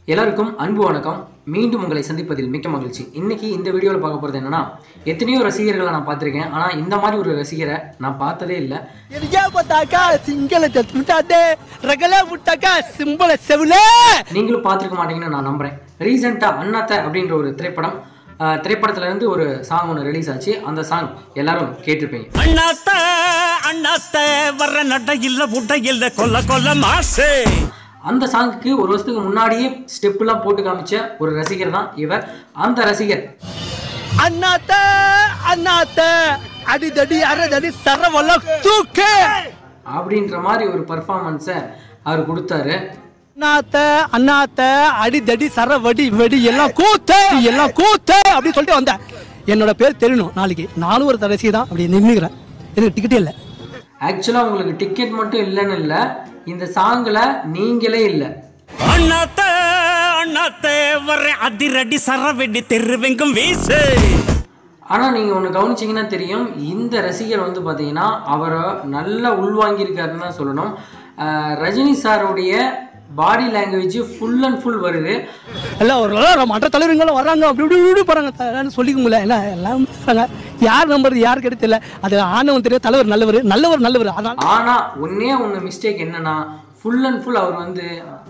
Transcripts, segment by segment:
எல்லாருக்கும் அன்பு வணக்கம் மீண்டும் உங்களை சந்திப்பதில் மிக்க மகிழ்ச்சி இன்னைக்கு இந்த வீடியோவில் பார்க்க போகிறது என்னன்னா எத்தனையோ ரசிகர்களை நான் பார்த்துருக்கேன் ஆனால் இந்த மாதிரி ஒரு ரசிகரை நான் பார்த்ததே இல்லை எரியா பார்த்தாக்கா சிங்களத்தை முட்டாதே ரகல முட்டாக்கா சிம்பள செவுல நீங்களும் பார்த்துருக்க மாட்டீங்கன்னு நான் நம்புறேன் ரீசெண்டாக அண்ணாத்த அப்படின்ற ஒரு திரைப்படம் ஆஹ், திரைப்படத்துல இருந்து ஒரு சாங் ஒன்று ரிலீஸ் ஆச்சு அந்த சாங் எல்லாரும் கேட்டிருப்பீங்க அண்ணாத்த அண்ணாத்த வர்ற நட இல்ல புட்ட இல்ல கொல்ல கொல்ல மாசே அந்த சாங்குக்கு ஒரு வருஷத்துக்கு முன்னாடியே ஸ்டெப்லாம் போட்டு காமிச்ச ஒரு ரசிகர் தான் இவர் அந்த ரசிகர் அண்ணாத்த அண்ணாத்த அடிதடி அரதடி சரவல்ல தூக்கு அப்படின்ற மாதிரி ஒரு பர்ஃபார்மன்ஸை அவர் கொடுத்தாரு அண்ணாத்த அண்ணாத்த அடிதடி சர வடி வெடி எல்லாம் கூத்து எல்லாம் கூத்து அப்படின்னு சொல்லிட்டு வந்தேன் என்னோட பேர் தெரியணும் நாளைக்கு நானும் ஒரு ரசிகை தான் அப்படி நின்னுக்கிறேன் எனக்கு டிக்கெட்டே இல்லை ஆக்சுவலாக உங்களுக்கு டிக்கெட் மட்டும் இல்லைன்னு இல்லை இந்த சாங்கில் நீங்களே இல்லை அண்ணாத்த அண்ணாத்த வர்ற அதிரடி சரவெடி தெருவெங்கும் வீசு ஆனால் நீங்கள் ஒன்று கவனிச்சிங்கன்னா தெரியும் இந்த ரசிகர் வந்து பார்த்தீங்கன்னா அவரை நல்லா உள்வாங்கியிருக்காருன்னு தான் சொல்லணும் ஆஹ் ரஜினி சாருடைய body language full and full வருது எல்லாம் ஒரு எல்லாம் மற்ற தலைவர்களும் வர்றாங்க அப்படி இப்படி இப்படி போறாங்க தலன்னு சொல்லிக்க முடியல என்ன எல்லாம் வர்றாங்க யார் நம்புறது யாருக்கு எடுத்து தெரியல அது ஆணவம் தெரியும் தலைவர் நல்லவர் நல்லவர் நல்லவர் அதான் ஆனால் ஒன்றே ஒன்று மிஸ்டேக் என்னன்னா ஃபுல் அண்ட் ஃபுல் அவர் வந்து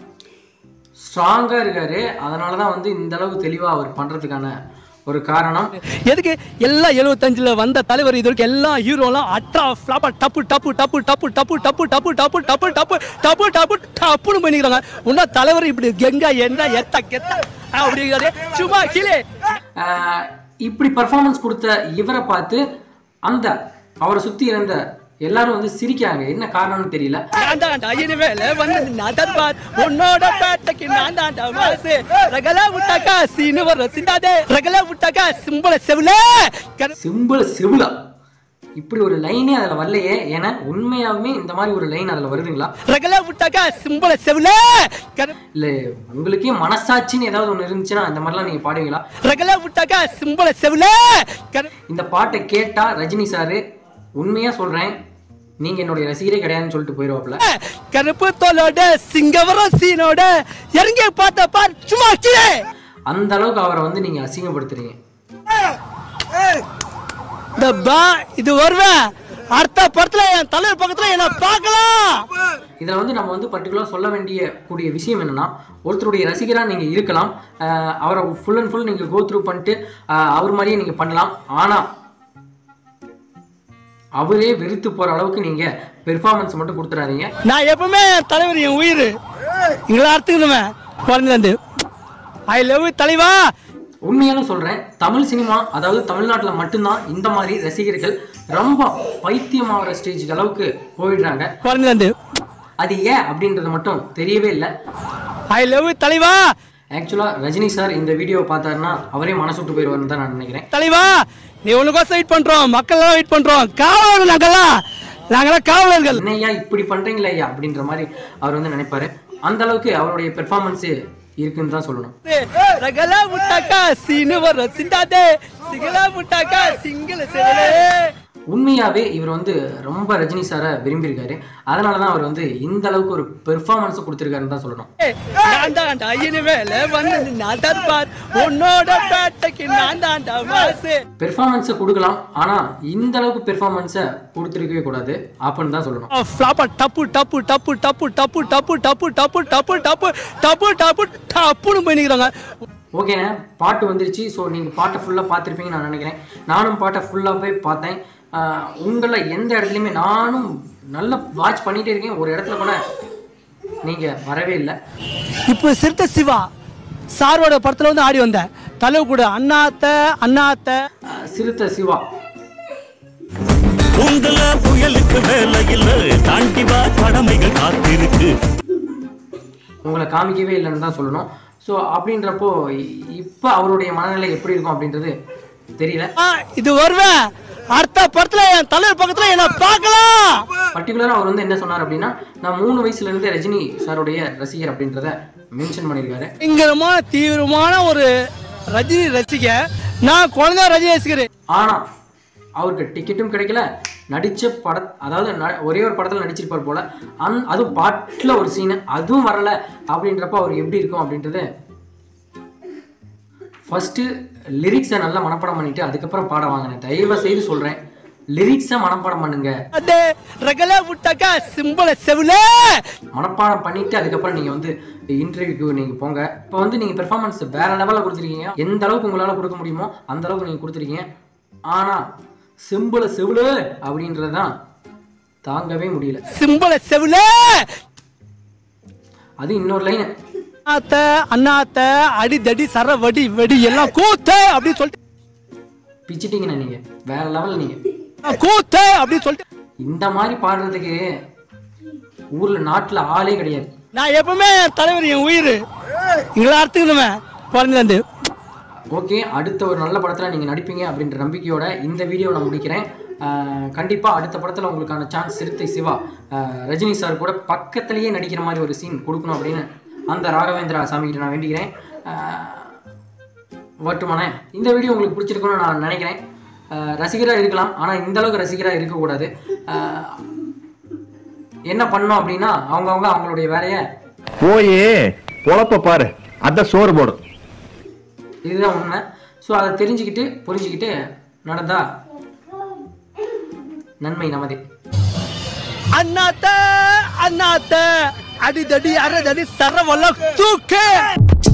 ஸ்ட்ராங்காக இருக்காரு அதனால தான் வந்து இந்த அளவுக்கு தெளிவாக அவர் பண்ணுறதுக்கான ஒரு காரணம் எதுக்கு எல்லாம் எழுபத்தஞ்சுல வந்த தலைவர் இது வரைக்கும் எல்லா ஹீரோலாம் அட்ரா ஃபிளாப்பா டப்பு டப்பு டப்பு டப்பு டப்பு டப்பு டப்பு டப்பு டப்பு டப்பு டப்பு டப்பு டப்புன்னு பண்ணிக்கிறாங்க இன்னும் தலைவர் இப்படி கெங்கா என்ன எத்த கெத்த அப்படிங்கிறது சும்மா கீழே ஆஹ் இப்படி பர்ஃபார்மன்ஸ் கொடுத்த இவரை பார்த்து அந்த அவரை சுற்றி இருந்த எல்லாரும் வந்து சிரிக்காங்க என்ன காரணம்னு தெரியல நான் தாண்டா இனிமேல வந்து நான் தர்பார் உன்னோட பேட்டைக்கு நான் தாண்டா மாசு ரகலா விட்டாக்கா சீனு வர சிந்தாதே ரகலா விட்டாக்கா சிம்பள செவுல சிம்பிள் சிவிலா இப்படி ஒரு லைனே அதில் வரலையே ஏன்னா உண்மையாலுமே இந்த மாதிரி ஒரு லைன் அதில் வருதுங்களா ரகலா விட்டாக்கா சிம்பள செவுல இல்லை உங்களுக்கே மனசாட்சின்னு ஏதாவது ஒன்று இருந்துச்சுன்னா இந்த மாதிரிலாம் நீங்கள் பாடுவீங்களா ரகலா விட்டாக்கா சிம்பள செவுல இந்த பாட்டை கேட்டால் ரஜினி சாரு உண்மையாக சொல்கிறேன் நீங்கள் என்னுடைய ரசிகரே கிடையாதுன்னு சொல்லிட்டு போயிடுவாப்புல கருப்பு தோலோட சிங்கவரம் சீனோட இறங்கி பார்த்த பார் சும்மா கீழே அந்த அளவுக்கு அவரை வந்து நீங்கள் அசிங்கப்படுத்துறீங்க இந்த பா இது வருவேன் அடுத்த படத்துல என் தலைவர் பக்கத்துல என்ன பார்க்கலாம் இதில் வந்து நம்ம வந்து பர்டிகுலராக சொல்ல வேண்டிய கூடிய விஷயம் என்னன்னா ஒருத்தருடைய ரசிகராக நீங்கள் இருக்கலாம் ஆஹ் அவரை ஃபுல் அண்ட் ஃபுல் நீங்கள் கோ த்ரூ பண்ணிட்டு ஆஹ் அவர் மாதிரியே நீங்கள் பண்ணலாம் ஆனால் அவரே வெறுத்து போகிற அளவுக்கு நீங்கள் பெர்ஃபார்மன்ஸ் மட்டும் கொடுத்துடாதீங்க நான் எப்பவுமே என் தலைவர் என் உயிர் இங்களா அறுத்துக்கணுமே குழந்தைலேருந்து ஐ லவ் தலைவா உண்மையான சொல்கிறேன் தமிழ் சினிமா அதாவது தமிழ்நாட்டில் மட்டும்தான் இந்த மாதிரி ரசிகர்கள் ரொம்ப பைத்தியமாகிற ஸ்டேஜ் அளவுக்கு போயிடுறாங்க குழந்தைலேருந்து அது ஏன் அப்படின்றது மட்டும் தெரியவே இல்லை ஐ லவ் தலைவா ஆக்சுவலாக ரஜினி சார் இந்த வீடியோவை பார்த்தாருன்னா அவரே மனசு விட்டு போயிடுவார்னு தான் நான் நினைக்கிறேன் தலைவா நீ உனக்கோசம் வெயிட் பண்றோம் மக்கள் எல்லாம் வெயிட் பண்றோம் காவலர்கள் நாங்கெல்லாம் நாங்கெல்லாம் காவலர்கள் என்னய்யா இப்படி பண்றீங்களே ஐயா அப்படின்ற மாதிரி அவர் வந்து நினைப்பாரு அந்த அளவுக்கு அவருடைய பெர்ஃபார்மன்ஸ் இருக்குன்னு தான் சொல்லணும் ரகலா முட்டாக்கா சீனு வர சிந்தாதே சிகலா முட்டாக்கா சிங்கள செவலே உண்மையாவே இவர் வந்து ரொம்ப ரஜினி சாரை விரும்பியிருக்காரு அதனால தான் அவர் வந்து இந்த அளவுக்கு ஒரு பெர்ஃபார்மன்ஸ் கொடுத்துருக்காருன்னு தான் சொல்லணும் நான் தாண்டா இனிமேல வந்து நான் தர்பார் உன்னோட பேட்டைக்கு நான் தாண்டா மாசு பெர்ஃபார்மன்ஸை கொடுக்கலாம் ஆனால் இந்த அளவுக்கு பெர்ஃபார்மன்ஸை கொடுத்துருக்கவே கூடாது அப்படின்னு தான் சொல்லணும் ஃப்ளாப்பா டப்பு டப்பு டப்பு டப்பு டப்பு டப்பு டப்பு டப்பு டப்பு டப்பு டப்பு டப்பு டப்புன்னு பண்ணிக்கிறாங்க ஓகேண்ணே பாட்டு வந்துருச்சு ஸோ நீங்கள் பாட்டை ஃபுல்லாக பார்த்துருப்பீங்கன்னு நான் நினைக்கிறேன் நானும் பாட்டை ஃபுல்லாக போய் பார்த்தேன் உங்களை எந்த இடத்துலையுமே நானும் நல்லா வாட்ச் பண்ணிகிட்டே இருக்கேன் ஒரு இடத்துல கூட நீங்கள் வரவே இல்லை இப்போ சிறுத்தை சிவா சாரோட படத்துல வந்து ஆடி வந்தேன் தலைவு கூட அண்ணாத்த அண்ணாத்த அஹ் சிறுத்தை சிவா உங்கள புயலுக்கு வேலை இல்ல தாண்டி வா கடமைகள் காத்திருக்கு உங்களை காமிக்கவே இல்லைன்னு தான் சொல்லணும் ஸோ அப்படின்றப்போ இப்போ அவருடைய மனநிலை எப்படி இருக்கும் அப்படின்றது தெரியல ஆ, இது வருவேன் அடுத்த படத்துல என் தலைவர் பக்கத்துல என்ன பார்க்கலாம் பர்டிகுலராக அவர் வந்து என்ன சொன்னார் அப்படின்னா நான் மூணு வயசுலேருந்தே ரஜினி சாருடைய ரசிகர் அப்படின்றத மென்ஷன் பண்ணியிருக்காரு பயங்கரமான தீவிரமான ஒரு ரஜினி ரசிகர் நான் குழந்தை ரஜினி ரசிகர் ஆனால் அவருக்கு டிக்கெட்டும் கிடைக்கல நடித்த பட அதாவது ந- ஒரே ஒரு படத்தில் நடிச்சிருப்பார் போல அந் அதுவும் பாட்டில் ஒரு சீனு அதுவும் வரல அப்படின்றப்ப அவர் எப்படி இருக்கும் அப்படின்றது ஃபஸ்ட்டு லிரிக்ஸை நல்லா மனப்பாடம் பண்ணிட்டு அதுக்கப்புறம் பாட வாங்கினேன் தயவு செய்து சொல்கிறேன் லிரிக்ஸை மனப்பாடம் பண்ணுங்க அதே ரகல விட்டாக்கா சிம்பள செவுல மனப்பாடம் பண்ணிட்டு அதுக்கப்புறம் நீங்கள் வந்து இன்டர்வியூக்கு நீங்கள் போங்க இப்போ வந்து நீங்கள் பெர்ஃபார்மன்ஸ் வேற லெவலில் கொடுத்துருக்கீங்க எந்த அளவுக்கு உங்களால் கொடுக்க முடியுமோ அந்த அளவுக்கு நீங்கள் கொடுத்துருக்கீங்க ஆனால் செம்புல செவுல அப்படின்றது தான் தாங்கவே முடியல சிம்பள செவுல அது இன்னொரு லைனு அண்ணாத்த அண்ணாத்த அடி தடி சர வடி வெடி எல்லாம் கூத்து அப்படின்னு சொல்லிட்டு பிச்சிட்டிங்கண்ணா நீங்கள் வேற லெவலில் நீங்கள் கூத்து அப்படின்னு சொல்லிட்டு இந்த மாதிரி பாடுறதுக்கு ஊரில் நாட்டில் ஆளே கிடையாது நான் எப்பவுமே என் தலைவர் என் உயிர் எங்களை அறுத்துக்கணுமே பிறந்து ஓகே அடுத்த ஒரு நல்ல படத்தில் நீங்கள் நடிப்பீங்க அப்படின்ற நம்பிக்கையோட இந்த வீடியோ நான் முடிக்கிறேன் கண்டிப்பாக அடுத்த படத்தில் உங்களுக்கான சான்ஸ் சிறுத்தை சிவா ஆஹ் ரஜினி சார் கூட பக்கத்துலேயே நடிக்கிற மாதிரி ஒரு சீன் கொடுக்கணும் அப்படின்னு அந்த ராகவேந்திரா சாமிகிட்ட நான் வேண்டிக்கிறேன் வட்டுமானே இந்த வீடியோ உங்களுக்கு பிடிச்சிருக்குன்னு நான் நினைக்கிறேன் ரசிகராக இருக்கலாம் ஆனால் இந்த அளவுக்கு ரசிகராக இருக்கக்கூடாது ஆஹ் என்ன பண்ணோம் அப்படின்னா அவங்கவுங்க அவங்களுடைய வேலையை போய் பொழப்ப பாரு அத சோறு போடும் இதுதான் உண்மை ஸோ அதை தெரிஞ்சுக்கிட்டு புரிஞ்சுக்கிட்டு நடந்தா நன்மை நமதே அண்ணாத்த அண்ணாத்த அடி தடி அரை தடி சரவெல்லாம் தூக்கு